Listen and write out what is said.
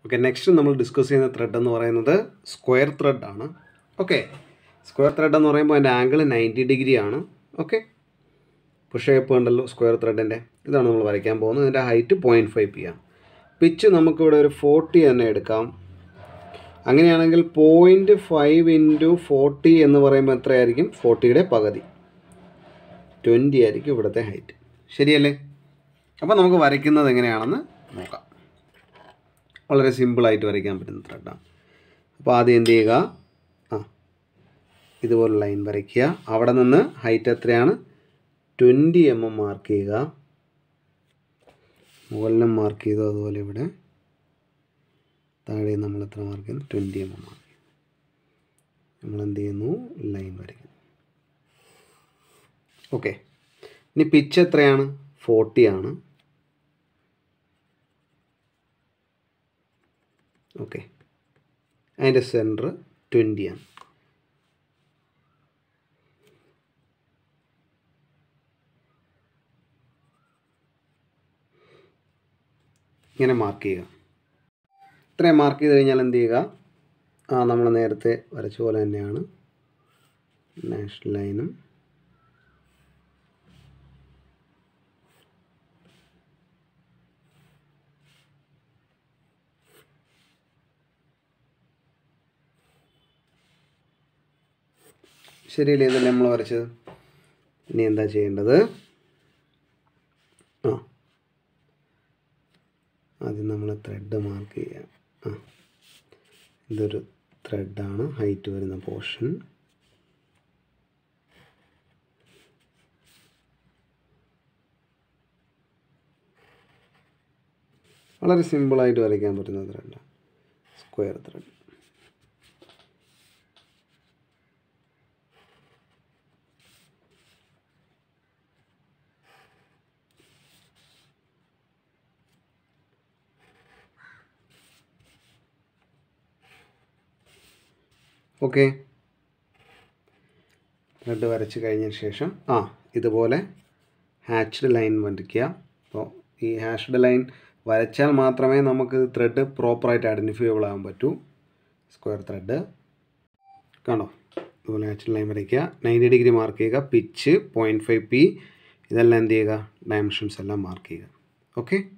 okay next നമ്മൾ discuss ചെയ്യുന്ന thread എന്ന് പറയുന്നത് സ്ക്വയർ ത്രെഡ് ആണ് ഓക്കെ സ്ക്വയർ ത്രെഡ് എന്ന് പറയുമ്പോൾ അതിൻ്റെ ആംഗിൾ നയൻറ്റി ഡിഗ്രി ആണ് ഓക്കെ പുഷ് ഷേപ്പ് ഉണ്ടല്ലോ സ്ക്വയർ ത്രെഡിൻ്റെ ഇതാണ് നമ്മൾ വരയ്ക്കാൻ പോകുന്നത് ഇതിൻ്റെ ഹൈറ്റ് പോയിൻറ്റ് ഫൈവ് പി ആണ് പിച്ച് നമുക്കിവിടെ ഒരു ഫോർട്ടി തന്നെ എടുക്കാം അങ്ങനെയാണെങ്കിൽ പോയിൻറ്റ് ഫൈവ് ഇൻറ്റു ഫോർട്ടി എന്ന് പറയുമ്പോൾ എത്രയായിരിക്കും ഫോർട്ടിയുടെ പകുതി ട്വൻറ്റി ആയിരിക്കും ഇവിടുത്തെ ഹൈറ്റ് ശരിയല്ലേ അപ്പോൾ നമുക്ക് വരയ്ക്കുന്നത് എങ്ങനെയാണെന്ന് നോക്കാം വളരെ സിമ്പിളായിട്ട് വരയ്ക്കാൻ പറ്റുന്ന ത്രെഡാണ് അപ്പോൾ ആദ്യം എന്ത് ചെയ്യുക ആ ഇതുപോലെ ലൈൻ വരയ്ക്കുക അവിടെ നിന്ന് ഹൈറ്റ് എത്രയാണ് ട്വൻറ്റി എം എം മാർക്ക് ചെയ്യുക മുകളിലും മാർക്ക് ചെയ്തു അതുപോലെ ഇവിടെ താഴെ നമ്മൾ എത്ര മാർക്ക് ചെയ്യുന്നു ട്വൻറ്റി എം എം മാർക്ക് ചെയ്യുന്നു നമ്മൾ എന്ത് ചെയ്യുന്നു ലൈൻ വരയ്ക്കുന്നു ഓക്കെ ഇനി പിച്ച് എത്രയാണ് ഫോർട്ടി ആണ് ഓക്കെ അതിൻ്റെ സെൻറ്റർ ട്വൻറ്റി ആണ് ഇങ്ങനെ മാർക്ക് ചെയ്യുക ഇത്രയും മാർക്ക് ചെയ്ത് കഴിഞ്ഞാൽ എന്ത് ചെയ്യുക ആ നമ്മൾ നേരത്തെ വരച്ച പോലെ തന്നെയാണ് നാഷണൽ ലൈനും ശരിയല്ലേ ഇതല്ലേ നമ്മൾ വരച്ചത് ഇനി എന്താ ചെയ്യേണ്ടത് ആ ആദ്യം നമ്മൾ ത്രെഡ് മാർക്ക് ചെയ്യാം ആ ഇതൊരു ത്രെഡാണ് ഹൈറ്റ് വരുന്ന പോർഷൻ വളരെ സിമ്പിളായിട്ട് വരയ്ക്കാൻ പറ്റുന്ന ത്രെഡാണ് സ്ക്വയർ ത്രെഡ് ഓക്കെ ത്രെഡ് വരച്ച് കഴിഞ്ഞ ശേഷം ആ ഇതുപോലെ ഹാച്ച്ഡ് ലൈൻ വരയ്ക്കുക അപ്പോൾ ഈ ഹാഷ്ഡ് ലൈൻ വരച്ചാൽ മാത്രമേ നമുക്ക് ത്രെഡ് പ്രോപ്പറായിട്ട് ഐഡൻറ്റിഫൈബിൾ ആകാൻ പറ്റൂ സ്ക്വയർ ത്രെഡ് കണ്ടോ ഇതുപോലെ ഹാച്ച്ഡ് ലൈൻ വരയ്ക്കുക നയൻറ്റി ഡിഗ്രി മാർക്ക് ചെയ്യുക പിച്ച് പോയിൻറ്റ് ഫൈവ് പി ഇതെല്ലാം എന്ത് ചെയ്യുക ഡയമെൻഷൻസ് എല്ലാം മാർക്ക് ചെയ്യുക ഓക്കെ